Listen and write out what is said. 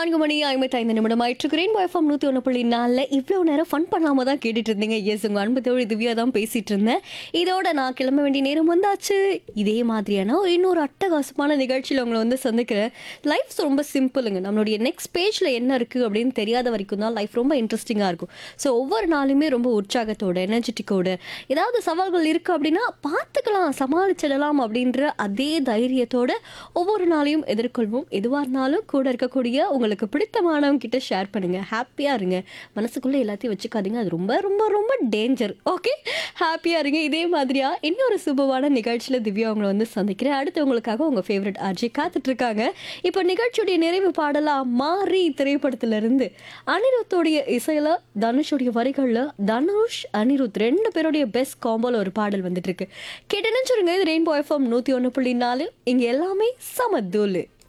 நான்கு மணி ஐம்பத்தைந்து நிமிடம் ஆயிட்டு கிரீன் பாய் ஃபார்ம் நூற்றி ஒன்று புள்ளி நாலில் இவ்வளோ நேரம் ஃபன் பண்ணாம தான் கேட்டுட்டு இருந்தீங்க எஸ் உங்கள் அன்பு தோழி திவ்யா தான் பேசிட்டு இருந்தேன் இதோட நான் கிளம்ப வேண்டிய நேரம் வந்தாச்சு இதே மாதிரியான ஒரு இன்னொரு அட்டகாசமான நிகழ்ச்சியில் உங்களை வந்து சந்திக்கிறேன் லைஃப் ரொம்ப சிம்பிளுங்க நம்மளுடைய நெக்ஸ்ட் பேஜில் என்ன இருக்குது அப்படின்னு தெரியாத வரைக்கும் தான் லைஃப் ரொம்ப இன்ட்ரெஸ்டிங்காக இருக்கும் ஸோ ஒவ்வொரு நாளுமே ரொம்ப உற்சாகத்தோட எனர்ஜெட்டிக்கோட ஏதாவது சவால்கள் இருக்குது அப்படின்னா பார்த்துக்கலாம் சமாளிச்சிடலாம் அப்படின்ற அதே தைரியத்தோட ஒவ்வொரு நாளையும் எதிர்கொள்வோம் எதுவாக இருந்தாலும் கூட இருக்கக்கூடிய உங்களுக்கு பிடித்தமானவங்க கிட்ட ஷேர் பண்ணுங்க ஹாப்பியாக இருங்க மனசுக்குள்ளே எல்லாத்தையும் வச்சுக்காதீங்க அது ரொம்ப ரொம்ப ரொம்ப டேஞ்சர் ஓகே ஹாப்பியாக இருங்க இதே மாதிரியா இன்னொரு சுபமான நிகழ்ச்சியில் திவ்யா அவங்கள வந்து சந்திக்கிறேன் அடுத்து உங்களுக்காக உங்கள் ஃபேவரட் ஆர்ஜி காத்துட்ருக்காங்க இப்போ நிகழ்ச்சியுடைய நிறைவு பாடலா மாறி திரைப்படத்திலிருந்து அனிருத்தோடைய இசையில் தனுஷுடைய வரிகளில் தனுஷ் அனிருத் ரெண்டு பேருடைய பெஸ்ட் காம்போல ஒரு பாடல் வந்துட்டு இருக்கு கேட்டு நினைச்சிருங்க இது ரெயின்போ எஃப்எம் நூற்றி ஒன்று புள்ளி நாலு இங்கே எல்லாமே சமத்தூள்